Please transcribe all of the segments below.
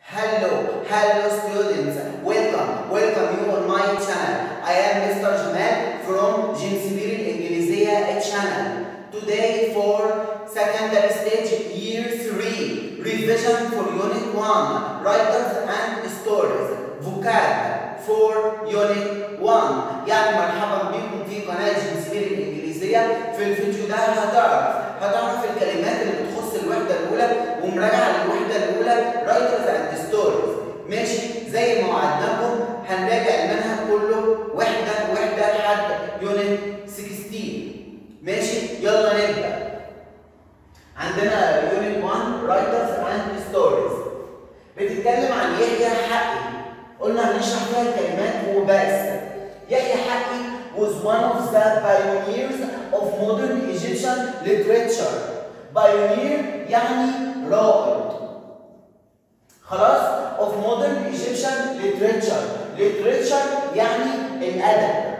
Hello, hello students. Welcome, welcome you on my channel. I am Mr. Jamal from Jinsibir Ingilizia channel. Today for secondary stage year 3, revision for unit 1, writers and stories, vocab for unit 1. يعني مرحبا بكم في قناة جنسبير الإنجليزية في الفيديو ده هتعرف هتعرف الكلمات اللي بتخص الوحدة الأولى ومراجعة للوحدة الأولى writers and stories ماشي زي ما وعدناكم هنراجع المنهج كله وحدة وحدة لحد يونت 16 ماشي يلا نبدأ عندنا يونت 1 writers and stories بتتكلم عن يحيى حقي قلنا هنشرح فيها الكلمات وبس يحيى حقي was one of the pioneers of modern Egyptian literature pioneer يعني رائد خلاص of modern Egyptian literature literature يعني الأدب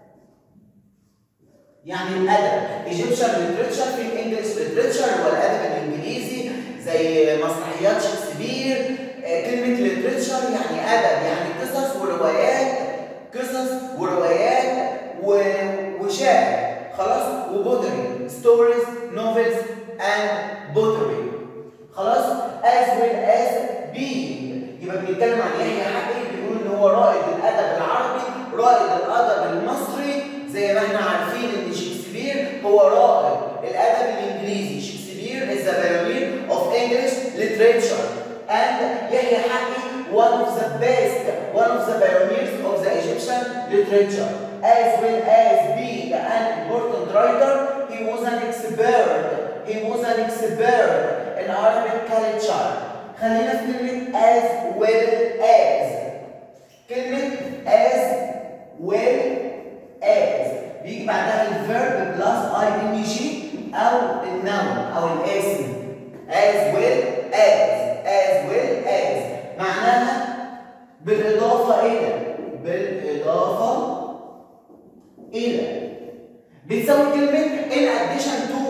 يعني الأدب Egyptian literature في الإنجليش literature والأدب الإنجليزي زي مسرحيات شكسبير كلمة literature يعني أدب يعني قصص وروايات قصص وروايات و... وشعر خلاص وبوتري ستوريز نوفلز اند بوتري خلاص as well as being يبقى بنتكلم عن يحيى حقي بيقول ان هو رائد الادب العربي رائد الادب المصري زي ما احنا عارفين ان شكسبير هو رائد الادب الانجليزي شكسبير is the pioneer of English literature and يحيى حقي one of the best one of the pioneers of the Egyptian literature as well as being an important writer he was an expert he was an expert in Arabic culture خلينا في كلمة as well as كلمة as well as بيجي بعدها الفيرب بلس اي ان جي او النون او الاسم as well as as well as معناها بالإضافة إلى بالإضافة إلى بتساوي كلمة in addition to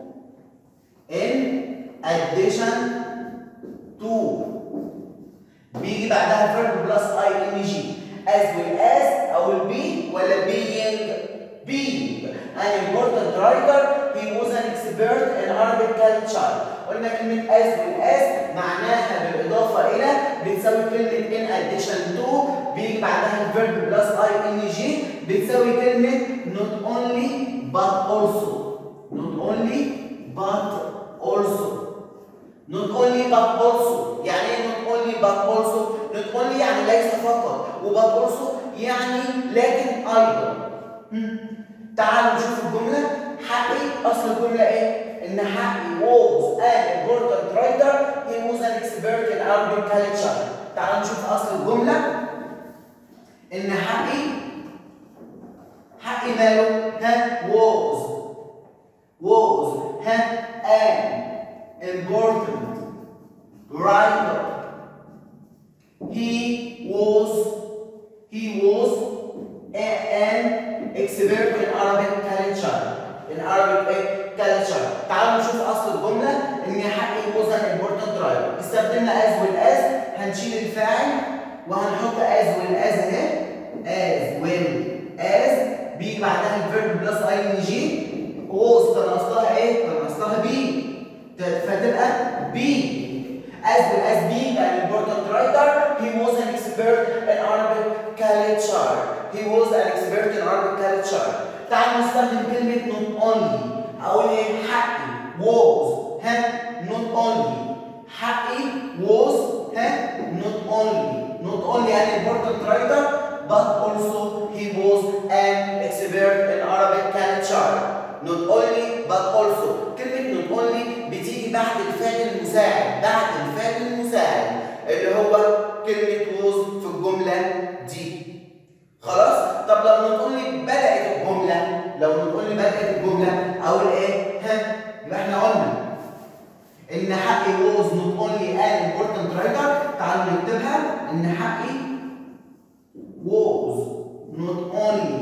in addition to بيجي بعدها verb plus ing as well as أو البي ولا being being an important writer he was an expert in Arabic culture قلنا كلمة as well as معناها بالإضافة إلى بتساوي كلمة in addition to بيجي بعدها الفيرب بلس ing بتساوي كلمة not only but also not only but also not only but also يعني ايه not only but also not only يعني ليس فقط و but also يعني لكن أيضا تعالوا نشوف الجملة حقي أصل الجملة إيه؟ إن حقي was an important writer he was an expert in Arabic culture تعالوا نشوف أصل الجملة إن حقي حقي ماله؟ ها was was ها an important writer he was he was an expert in Arabic culture in Arabic culture تعالوا نشوف اصل الجمله ان حقي was an important writer استخدمنا as well as هنشيل الفاعل وهنحط as well as اهي as well as بيجي بعدها الفيرب بلس اي ان جي was كان اصلها ايه؟ كان اصلها بي فتبقى بي as well as being an important writer he was an expert in Arabic culture he was an expert in Arabic culture تعالوا نستخدم كلمة not only أقول إيه حقي was ها not only حقي was ها not only not only an important writer but also he was an expert in Arabic culture not only but also كلمة not only بتيجي بعد الفعل المساعد بعد الفعل المساعد اللي هو كلمة was في الجملة دي خلاص طب لو نقول لي بدات الجمله لو نقول لي بدات الجمله اقول ايه ها يبقى احنا قلنا ان حقي was not only an important writer تعالوا نكتبها ان حقي was not only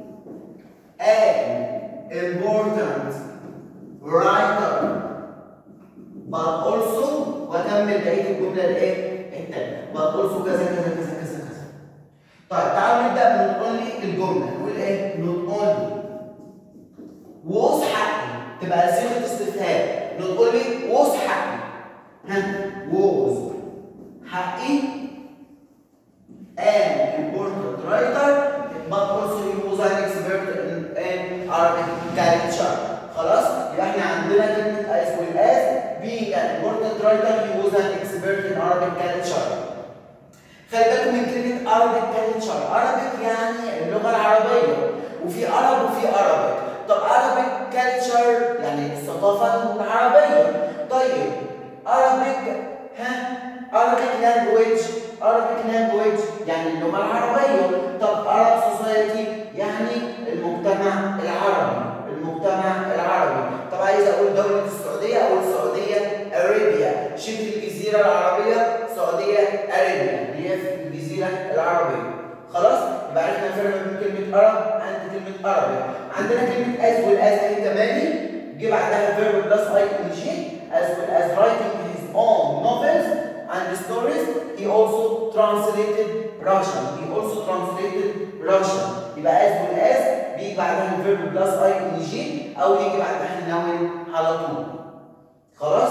an important writer but also واكمل بقيه الجمله الايه التاني but also كذا كذا كذا كذا كذا طيب تعالوا نبدا بنوت اونلي الجمله نقول ايه نوت اونلي was حقي تبقى صيغه استفهام نوت اونلي was حقي ها was حقي an important writer but also he was an expert in, in Arabic literature خلاص يبقى احنا عندنا كلمه as well as being an important writer he was an expert in Arabic literature خلي بالكم من كلمه Arabic literature Arabic يعني اللغه العربيه وفي عرب وفي Arabic طب Arabic culture يعني الثقافه العربيه طيب Arabic ها Arabic language Arabic language يعني اللغة العربية طب Arab society يعني المجتمع العربي المجتمع العربي طب عايز أقول دولة السعودية أو السعودية أريبيا شبه الجزيرة العربية سعودية أريبيا اللي هي في الجزيرة العربية خلاص يبقى عرفنا الفرق بين كلمة Arab عند كلمة Arabic عندنا كلمة as well as اهي كمان جه بعدها verb plus ing as well as writing his own novels and stories he also translated Russian he also translated Russian يبقى as well as بيجي بعدها الفيرب بلس اي ان جي او يجي بعدها النون على طول خلاص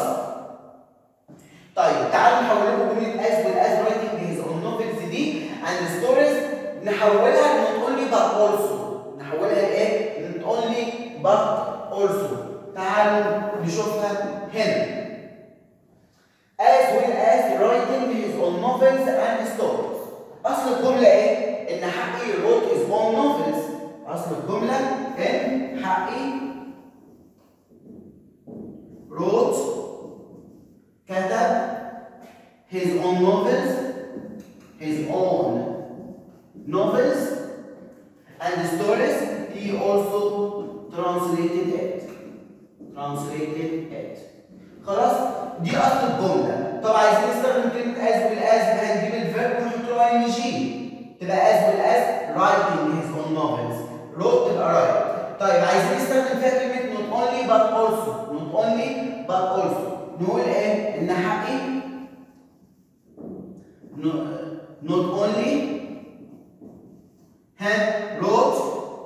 طيب تعالوا نحول لكم جمله as well as writing his own novels دي and stories نحولها not only but also نحولها لايه not only but also تعالوا نشوفها هنا as well as writing his own novels and stories. أصل الجملة إيه؟ إن حقي wrote his own novels. أصل الجملة إن حقي wrote كتب his own novels his own novels and stories he also translated it translated it خلاص دي اصل الجمله طب عايزين نستخدم كلمه as well as هنجيب الفيرب ونحط له ان جي تبقى as well as writing his own novels wrote تبقى write طيب عايزين نستخدم فيها كلمه not only but also not only but also نقول ايه ان حقي not only had wrote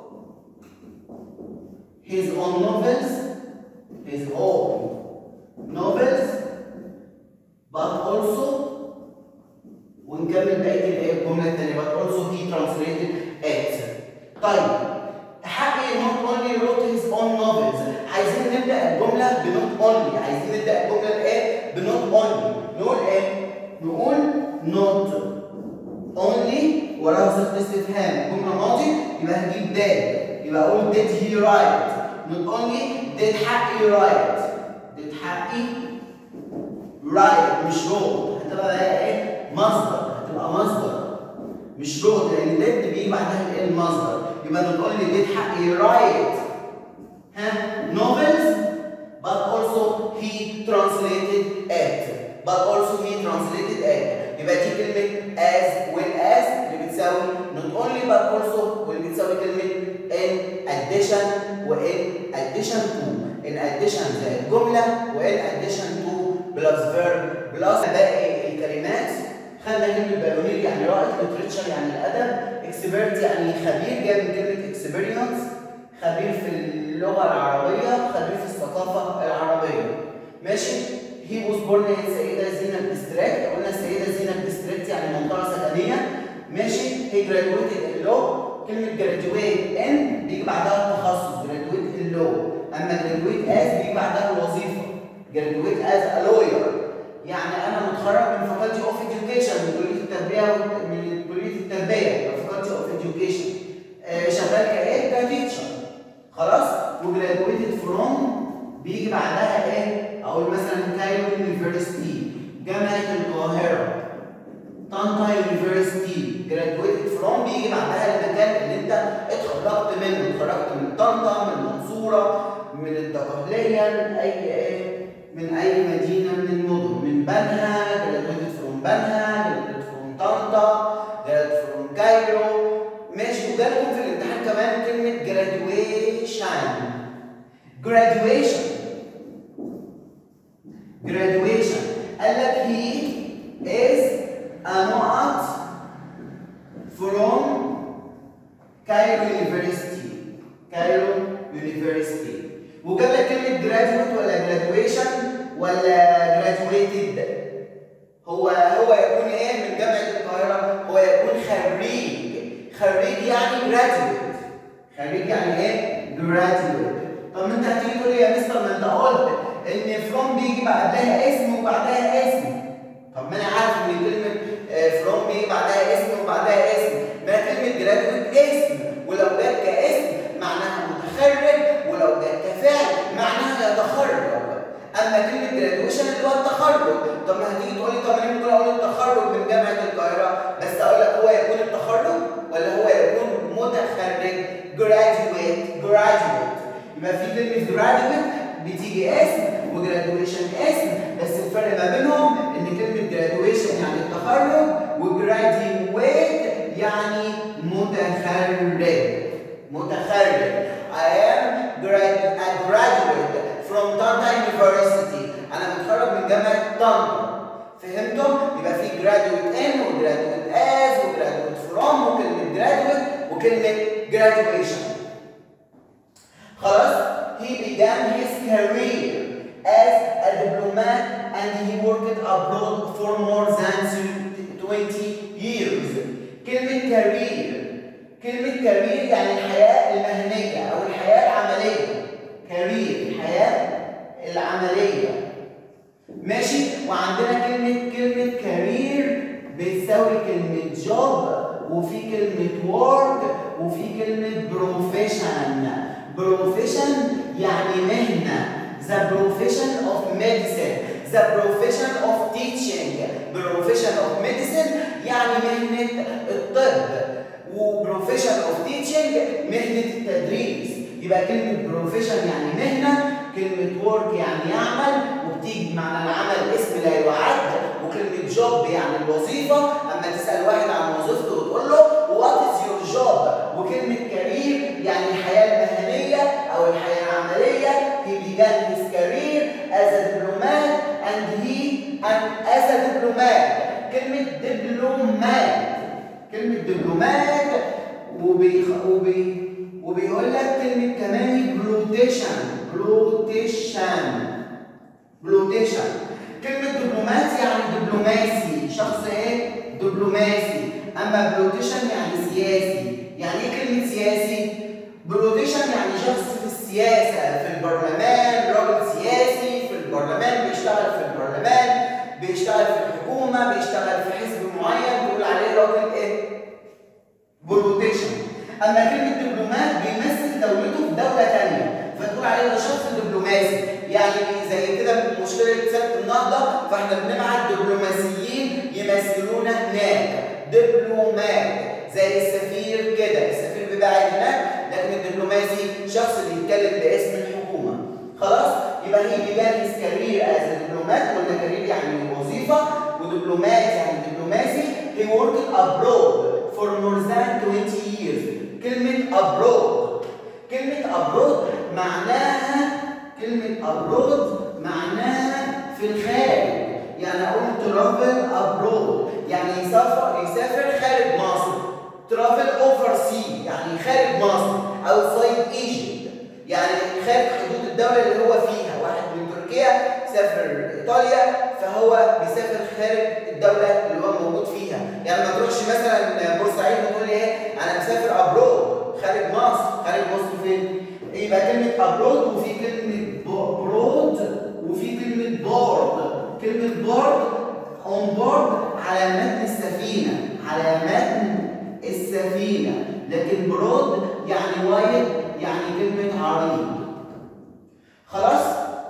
his own novels his own novels but also ونكمل بقيه الايه الجمله الثانيه but also he translated it طيب حقي not only wrote his own novels عايزين نبدا الجمله بنوت only عايزين نبدا الجمله بايه بنوت only نقول ايه نقول not only وراها صيغه استفهام جمله ماضي يبقى هنجيب did يبقى اقول did he write not only did حقي write did حقي write مش wrote هتبقى بقى ايه مصدر هتبقى مصدر مش wrote لان did بيجي بعدها الايه المصدر يبقى not only did حقي write ها novels but also he translated it but also he translated it يبقى دي كلمة as well as اللي بتساوي not only but also واللي بتساوي كلمة in addition و in addition to in addition زائد جملة و in addition to plus verb plus باقي الكلمات خدنا كلمة بايونير يعني رائد literature يعني الأدب expert يعني خبير جاي من كلمة experience خبير في اللغة العربية خبير في الثقافة العربية ماشي he was born in سيدة زينب district قلنا السيدة زينب district يعني منطقة سكنية ماشي he graduated in law كلمة graduate in بيجي بعدها التخصص graduate in law أما graduate as بيجي بعدها الوظيفة graduate as a lawyer يعني أنا متخرج من faculty of education من كلية التربية من كلية التربية faculty of education آه شغال كإيه؟ كتيتشر خلاص وجرادويتد فروم بيجي بعدها ايه؟ اقول مثلا كايرو يونيفرستي جامعه القاهره طنطا يونيفرستي جرادويتد فروم بيجي بعدها المكان اللي انت اتخرجت منه اتخرجت من طنطا من المنصوره من الدقهليه من اي ايه؟ من اي مدينه من المدن من بنها جرادويتد فروم بنها جرادويتد فروم طنطا جرادويتد فروم كايرو ماشي وجالكم في الامتحان كمان كلمة graduation graduation graduation قال لك he is هو هو يكون ايه من جامعه القاهره هو يكون خريج خريج يعني graduate خريج يعني ايه graduate طب ما انت هتيجي تقول لي يا مستر ما انت قلت ان فروم بيجي بعدها اسم وبعدها اسم طب ما انا عارف ان كلمه فروم بيجي بعدها اسم وبعدها اسم ما كلمه جرادويت اسم ولو جت كاسم معناها متخرج ولو جت كفعل معناها يتخرج اما كلمه جرادويشن اللي هو التخرج طب ما هتيجي تقول لي طب انا ممكن اقول التخرج من جامعه القاهره بس اقول لك هو يكون التخرج ولا هو يكون متخرج جرادويت جرادويت يبقى في كلمه جرادويت بتيجي اسم وجرادويشن اسم بس الفرق ما بينهم ان كلمه جرادويشن يعني التخرج وجراديويت يعني متخرج متخرج I am grad a graduate from Tata University انا متخرج من جامعه طنطا فهمتم؟ يبقى في graduate in وgraduate as وgraduate from وكلمه graduate وكلمه graduation خلاص he began his career as a diplomat and he worked abroad for more than 20 years. كلمة career كلمة career يعني الحياة المهنية أو الحياة العملية. career الحياة العملية. ماشي؟ وعندنا كلمة كلمة career بتساوي كلمة job وفي كلمة work وفي كلمة profession. profession يعني مهنة the profession of medicine the profession of teaching profession of medicine يعني مهنة الطب و profession of teaching مهنة التدريس يبقى كلمة profession يعني مهنة كلمة work يعني يعمل وبتيجي بمعنى العمل اسم لا يعد وكلمة job يعني الوظيفة أما تسأل واحد عن وظيفته وتقول له what is your job وكلمة career يعني الحياة المهنية أو الحياة العملية he began his career as a diplomat and he and as a diplomat كلمة دبلومات كلمة دبلومات وبي وبي وبيقول لك كلمة كمان بلوتيشن بلوتيشن بلوتيشن كلمة دبلومات يعني دبلوماسي شخص ايه؟ دبلوماسي اما بلوتيشن يعني سياسي يعني ايه كلمة سياسي؟ بلوتيشن يعني شخص في السياسة في البرلمان راجل سياسي في البرلمان بيشتغل في البرلمان بيشتغل في الحكومة بيشتغل في حزب معين تقول عليه راجل ايه؟ بلوتيشن اما كلمة دبلومات بيمثل دولته في دولة تانية فتقول عليه ده شخص دبلوماسي يعني زي كده مشكلة سبت النهضة فاحنا بنبعت دبلوماسيين يمثلونا هناك دبلومات زي السفير كده السفير بيبعت هناك لكن الدبلوماسي شخص بيتكلم باسم الحكومة خلاص يبقى هي بيجان هيز كارير از دبلومات قلنا كارير يعني وظيفة ودبلومات يعني دبلوماسي he worked abroad for more than 20 years كلمة abroad كلمة abroad معناها كلمة abroad معناها في الخارج يعني أقول travel abroad يعني يسافر يسافر خارج مصر travel overseas يعني خارج مصر outside Egypt يعني خارج حدود الدولة اللي هو فيها واحد من تركيا سافر إيطاليا فهو بيسافر خارج الدولة اللي هو موجود فيها يعني ما تروحش مثلا بورسعيد وتقول لي ايه أنا مسافر أبرود خارج مصر خارج مصر فين؟ يبقى كلمة أبرود وفي كلمة برود وفي كلمة بورد كلمة بورد اون بورد على متن السفينة على متن السفينة لكن برود يعني وايد يعني كلمة عريض خلاص؟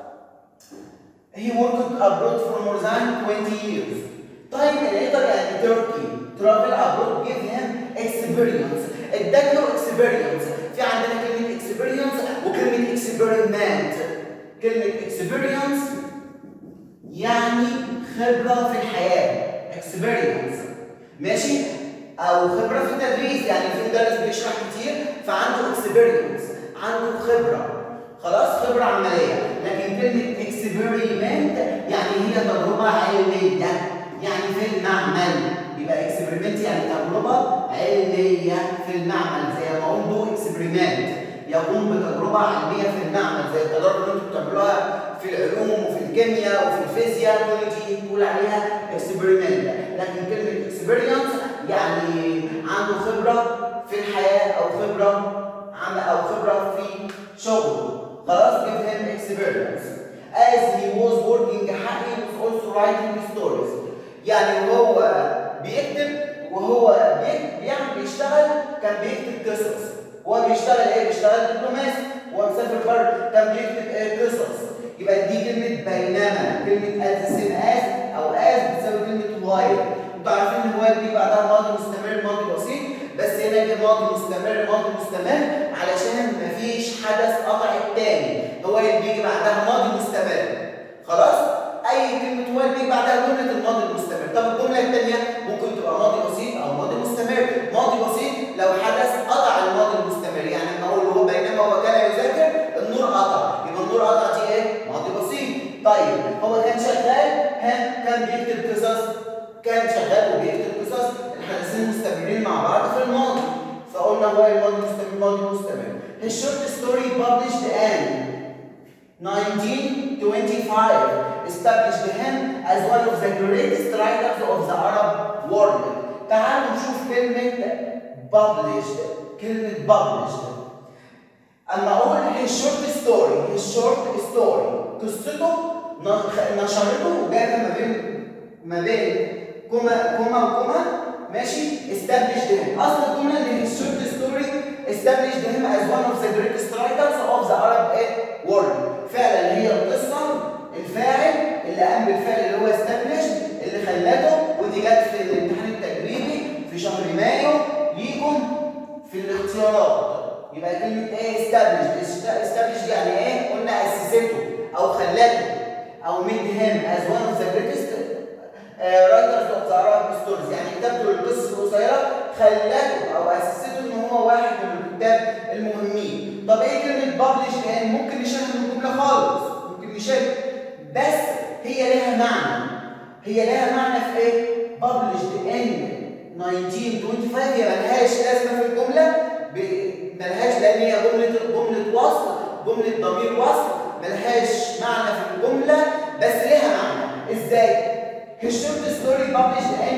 He worked abroad for more than 20 years. طيب الإيطالي يعني تركي travel abroad give him experience اداك له experience في عندنا كلمة experience وكلمة experiment كلمة experience يعني خبرة في الحياة experience ماشي أو خبرة في التدريس يعني في مدرس بيشرح كتير فعنده experience عنده خبرة خلاص خبرة عملية لكن كلمة experiment يعني هي تجربة علمية يعني في المعمل يبقى experiment يعني تجربة علمية في المعمل زي ما أقول دو experiment يقوم بتجربة علمية في المعمل زي التجارب اللي انتوا بتعملوها في العلوم وفي الكيمياء وفي الفيزياء كل دي تقول عليها experiment اكسبيرمنت لكن كلمه اكسبيرينس يعني عنده خبره في الحياه او خبره عم او خبره في شغله خلاص give him experience as he was working حقي was also writing stories يعني وهو بيكتب وهو بي- بيعمل بيشتغل كان بيكتب قصص هو بيشتغل ايه بيشتغل دبلوماسي هو مسافر بره كان بيكتب ايه قصص يبقى دي كلمه بينما كلمه as same as او as بتساوي كلمه while انتوا عارفين ان while دي بعدها ماضي مستمر ماضي بسيط بس هنا جه ماضي مستمر ماضي مستمر علشان مفيش حدث قطع التاني هو اللي بيجي بعدها ماضي مستمر خلاص اي كلمه while بيجي بعدها جمله الماضي المستمر طب الجمله الثانيه ممكن تبقى ماضي بسيط او ماضي مستمر ماضي بسيط لو حدث قطع الماضي المستمر يعني لما اقول هو بينما هو كان يذاكر النور قطع يبقى النور قطع دي ايه ماضي بسيط طيب هو كان شغال ها كان بيكتب قصص كان شغال وبيكتب قصص الحدثين مستمرين مع بعض في الماضي فقلنا هو الماضي مستمر ماضي مستمر His short story published in 1925 established him as one of the greatest writers of the Arab world. تعالوا نشوف كلمة published كلمة published أما أقول his short story his short story قصته ن- نشرته وجابها ما بين ما بين كوما كوما وكوما ماشي established him أصل الجملة إن his short story established him as one of the greatest writers of the Arab eh, world فعلا هي القصة الفاعل اللي قام بالفعل اللي هو established اللي خلته ودي جت في الامتحان التجريبي في شهر مايو ليكم في الاختيارات يبقى كلمة ايه established established يعني ايه قلنا أسسته أو خلته أو made him as one of the greatest uh, writers of the Arab stories يعني كتابته للقصص القصيرة خلته أو أسسته إن هو واحد من الكتاب المهمين طب ايه كلمة publish يعني ممكن نشيلها من الجملة خالص ممكن نشيلها بس هي لها معنى هي لها معنى في ايه؟ published in 1925 هي ملهاش لازمة في الجملة ب- ملهاش لأن هي جملة جملة وصل جملة ضمير وصل ملهاش معنى في الجملة بس لها معنى ازاي؟ His short story published in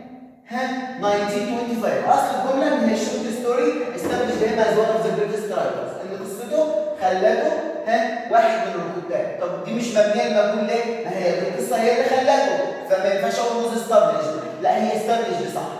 ها 1925 اصل الجمله ان هي شورت ستوري established him as one of the greatest writers ان قصته خلته ها واحد من الكتاب طب دي مش مبنيه المجهول ليه؟ ما هي القصه هي اللي خلته فما ينفعش اقول was established لا هي established صح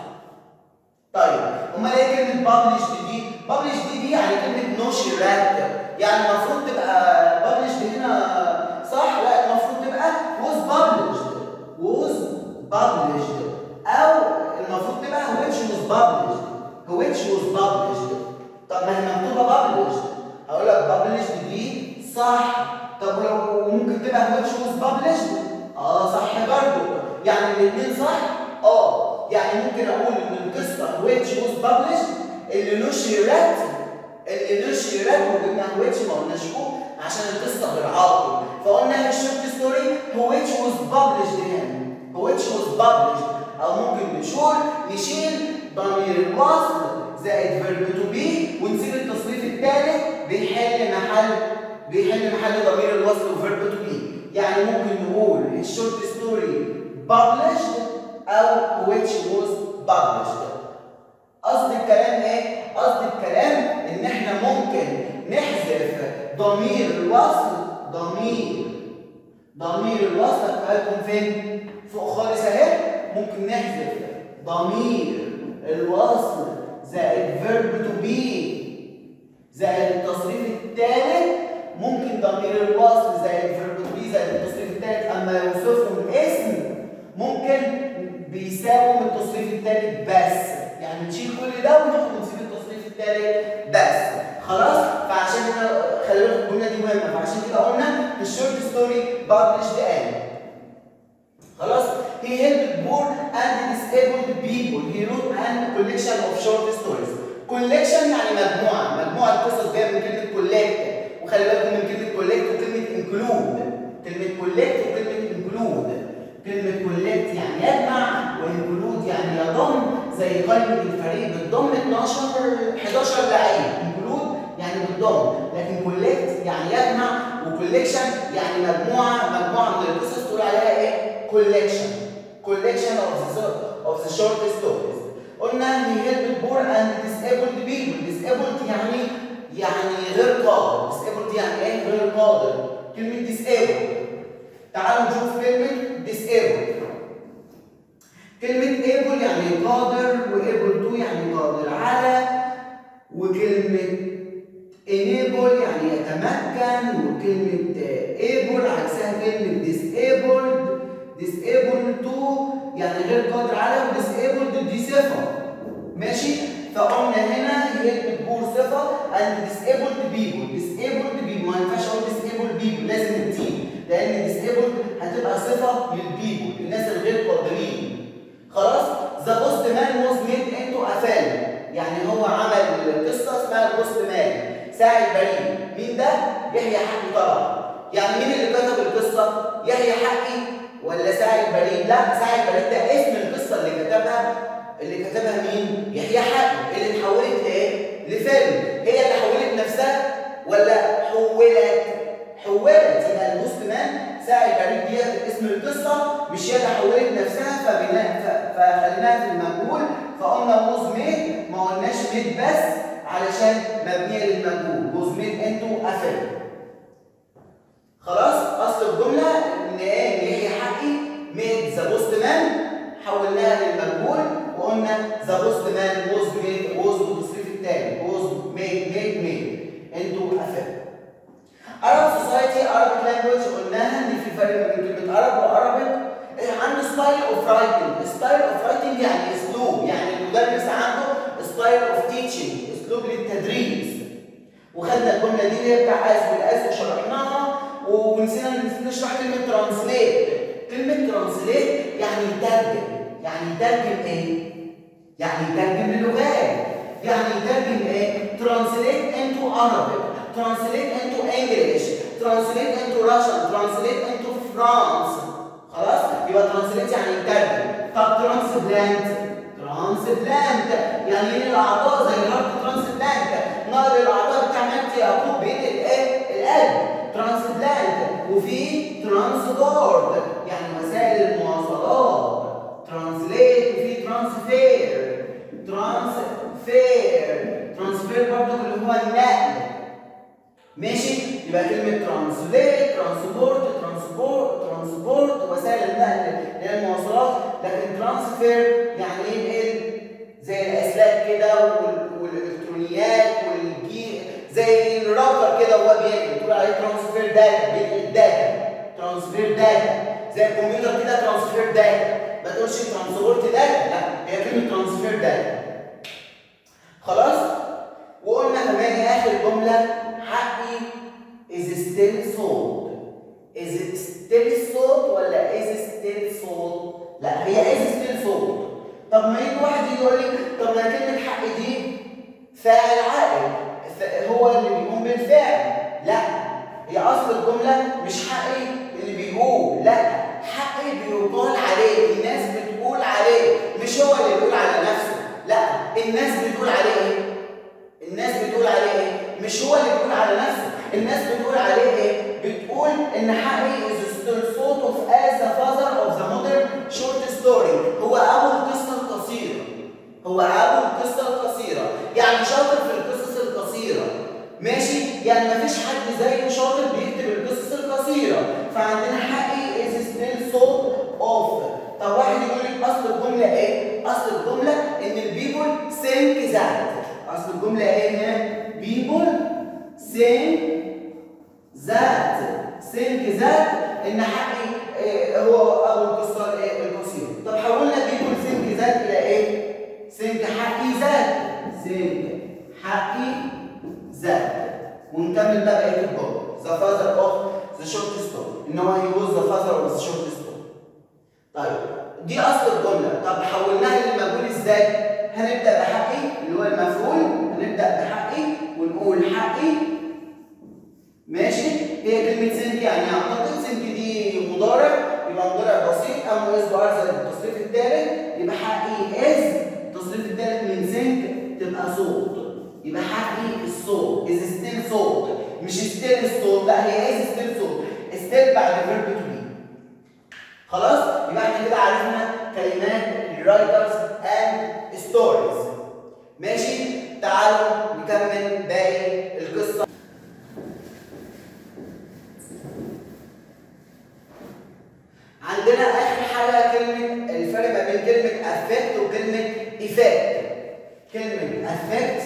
طيب امال ايه كلمه published دي؟ published دي دي يعني كلمه نشرت يعني المفروض تبقى published هنا صح؟ لا المفروض تبقى was published was published او المفروض تبقى which was published which was published طب ما هي مكتوبه published هقول لك published دي صح طب ولو ممكن تبقى which was published اه صح برضه يعني الاثنين صح اه يعني ممكن اقول ان القصه which was published اللي نشرت اللي نشرت وجبنا which ما قلناش هو عشان القصه بالعاقل فقلنا الشورت ستوري which was published هنا which was published او ممكن نشول نشيل ضمير الوصل زائد فيرب تو بي ونسيب التصريف الثالث بيحل محل بيحل محل ضمير الوصل وفيرب تو بي يعني ممكن نقول الشورت ستوري published او which was published قصد الكلام ايه؟ قصد الكلام ان احنا ممكن نحذف ضمير الوصل ضمير ضمير الوصل هيكون فين؟ فوق خالص اهي ممكن نحذف ضمير الوصل زائد فيرب تو بي زائد التصريف الثالث ممكن ضمير الوصل زائد فيرب تو بي زائد التصريف الثالث اما يوصفهم الاسم ممكن بيساوم التصريف الثالث بس يعني نشيل كل ده وناخد ونسيب التصريف الثالث بس خلاص فعشان كده خلي بالك الجمله دي مهمه فعشان كده قلنا الشورت ستوري published and خلاص he helped poor and disabled people he wrote a collection of short stories collection يعني مجموعه مجموعه قصص جايه من كلمه collect وخلي بالكم من كلمه collect وكلمه include كلمه collect وكلمه include كلمه collect يعني يجمع وانكلود يعني يضم زي قائمه الفريق بتضم 12 11 لعيب انكلود يعني بتضم لكن كولكت يعني يجمع وكوليكشن يعني مجموعه مجموعه من القصص تقول عليها ايه؟ كوليكشن collection of the of the short stories قلنا he helped poor and disabled people disabled يعني يعني غير قادر disabled يعني ايه غير قادر كلمة disabled تعالوا نشوف كلمة disabled كلمة able يعني قادر و able to يعني قادر على وكلمة enable يعني يتمكن وكلمة able عكسها كلمة disabled disabled to يعني غير قادر على و disabled دي صفة ماشي فقلنا هنا هي بتقول صفة and disabled people disabled people ما ينفعش اقول disabled people لازم التيم لان disabled هتبقى صفة للبيبل الناس الغير قادرين خلاص ذا بوست مان was made into a film يعني هو عمل قصة اسمها البوست مان ساعي البريد مين ده؟ يحيى حقي طبعا يعني مين اللي كتب القصة؟ يحيى حقي ولا ساعي البريد؟ لا ساعي البريد ده اسم القصة اللي كتبها اللي كتبها مين؟ يحيى حقي اللي اتحولت لايه؟ لفيلم هي اللي حولت نفسها ولا حولت؟ حولت يبقى البوست مان ساعي البريد دي اسم القصة مش هي اللي حولت نفسها فبناء فخليناها في المجهول فقلنا موز ميد ما قلناش ميد بس علشان مبنيه للمجهول موز ميد انتو افل خلاص اصل الجمله ان ايه ان هي حقي ميد ذا بوست مان حولناها للمجهول وقلنا ذا بوست مان ووز ميد ووز بالتصريف الثاني ووز ميد ميد ميد انتو افل Arab society Arabic language قلناها ان في فرق ما بين كلمه عرب وعربي عنده ستايل اوف رايتنج ستايل اوف رايتنج يعني اسلوب يعني المدرس عنده ستايل اوف تيتشنج اسلوب للتدريس وخدنا الجمله دي اللي هي بتاع از والاز وشرحناها ونسينا نشرح كلمه ترانسليت كلمه ترانسليت يعني يترجم يعني يترجم ايه يعني يترجم للغات يعني يترجم ايه ترانسليت انتو Arabic translate into English translate into Russian translate into France خلاص يبقى ترانسليت يعني يترجم طب ترانسبلانت ترانسبلانت يعني ايه الاعضاء زي الهارت ترانسبلانت نقل الاعضاء بتاع مجدي يعقوب بين الايه القلب ترانسبلانت وفي ترانسبورت يعني وسائل المواصلات ترانسليت وفي ترانسفير ترانسفير ترانسفير برضه اللي هو النقل ماشي يبقى كلمه ترانسليت ترانسبورت ترانسبورت ترانسبورت وسائل النقل اللي هي المواصلات لكن ترانسفير يعني ايه زي الاسلاك كده والالكترونيات والجي زي الراوتر كده وهو بينقل تقول عليه ترانسفير داتا بينقل داتا ترانسفير داتا زي الكمبيوتر كده ترانسفير داتا ما تقولش ترانسبورت داتا لا هي كلمه ترانسفير داتا خلاص وقلنا كمان اخر جمله حقي is still sold is it still sold ولا is it still sold لا هي is still sold طب ما يجي واحد يجي يقول لي طب ما كلمه حق دي فاعل عائد هو اللي بيقوم بالفعل لا هي اصل الجمله مش حقي اللي بيقول لا حقي بيقال عليه الناس بتقول عليه مش هو اللي بيقول على نفسه لا الناس بتقول عليه ايه الناس بتقول عليه ايه مش هو اللي بيقول على نفسه الناس بتقول عليه ايه بتقول ان حقي is still thought of as the father of the modern short story هو ابو القصه القصيره هو ابو القصه القصيره يعني شاطر في القصص القصيره ماشي يعني ما فيش حد زيه شاطر بيكتب القصص القصيره فعندنا حقي is still thought of طب واحد يقول لك اصل الجمله ايه اصل الجمله ان البيبول think that اصل الجمله ايه هنا people think that think that ان حقي إيه هو ابو القصه الايه القصيره طب حولنا people think that الى ايه think حقي ذات think حقي ذات ونكمل بقى بقيه الجمله the father of the short story ان هو he was the father of the short story طيب دي اصل الجمله طب حولناها للمجهول ازاي هنبدا بحقي اللي هو المفعول هنبدا بحقي ونقول حقي ماشي هي كلمه سنك يعني اعتقد سنك دي مضارع يبقى مضارع بسيط اما اس بار زي التصريف الثالث يبقى حقي اس التصريف الثالث من سنك تبقى صوت يبقى حقي الصوت از ستيل صوت مش ستيل الصوت لا هي از ستيل صوت ستيل بعد فيرب تو بي خلاص يبقى احنا كده عرفنا كلمات writers and stories ماشي تعالوا نكمل باقي القصه عندنا اخر حاجه كلمه الفرق ما بين كلمه affect وكلمه effect كلمه affect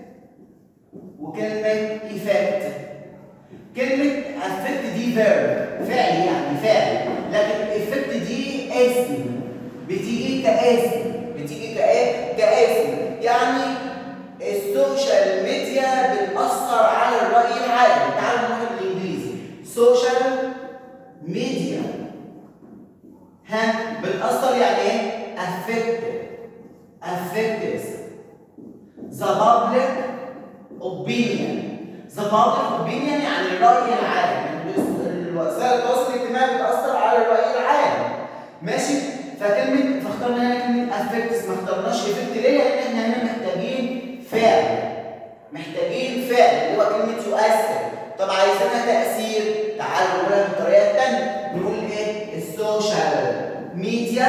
وكلمه effect كلمه affect دي verb فعل يعني فعل لكن effect دي اسم بتيجي كاسم بتيجي كايه كاسم يعني السوشيال ميديا بتاثر على الراي العام تعالوا نقول بالانجليزي سوشيال ميديا ها بتاثر يعني ايه affect affects the public opinion the public opinion يعني الراي العام الوسائل التواصل الاجتماعي بتاثر على الراي العام ماشي فكلمه فاخترنا هنا كلمه affects ما اخترناش effect ليه؟ لان احنا هنا محتاجين فعل محتاجين فعل اللي هو كلمه يؤثر طب عايزينها تاثير تعالوا نقولها بالطريقه الثانيه نقول ايه السوشيال ميديا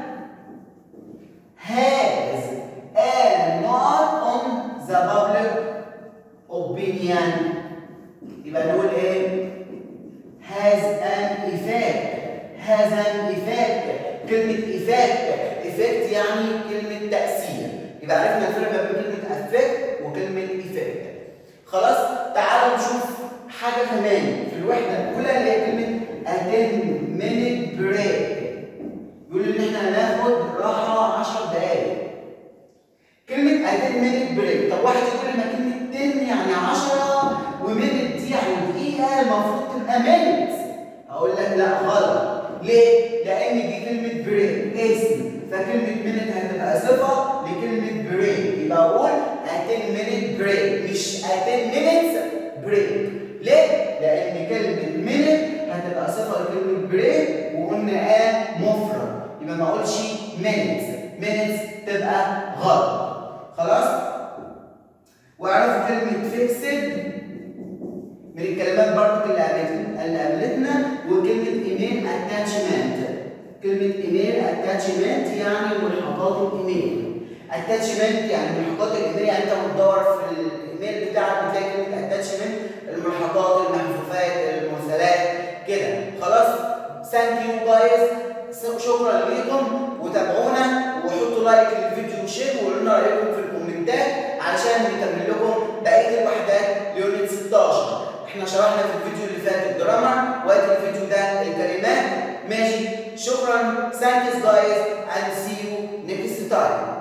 has a not on the public opinion يبقى نقول ايه has an effect has an effect كلمة effect effect يعني كلمة تأثير يبقى عرفنا الفرق ما بين كلمة affect وكلمة effect خلاص تعالوا نشوف حاجة كمان في الوحدة الأولى اللي هي كلمة a 10 minute break يقول إن إحنا هناخد راحة 10 دقايق كلمة a 10 minute break طب واحد يقول لنا كلمة 10 يعني 10 ومينت دي يعني دقيقة المفروض تبقى minutes هقول لك لا غلط ليه؟ لأن دي كلمة بريك اسم فكلمة مينت هتبقى صفة لكلمة بريك يبقى أقول a 10 minute break مش a 10 minutes break ليه؟ لأن كلمة مينت هتبقى صفة لكلمة بريك وقلنا آ مفرد يبقى ما أقولش minutes minutes تبقى غلط خلاص؟ واعرفوا كلمة فيكسد من الكلمات برضو اللي قابلتنا اللي قابلتنا وكلمة ايميل اتاتشمنت كلمة ايميل اتاتشمنت يعني ملحقات الايميل اتاتشمنت يعني ملحقات الايميل يعني انت بتدور في الايميل بتاعك بتلاقي كلمة اتاتشمنت الملحقات المحذوفات المرسلات كده خلاص ثانك يو جايز شكرا ليكم وتابعونا وحطوا لايك للفيديو وشير وقولوا لنا رايكم في الكومنتات علشان نكمل لكم بقيه الوحدات ليونت 16 احنا شرحنا في الفيديو اللي فات الجرامر وادي الفيديو ده الكلمات ماشي شكرا thank you guys and see you next time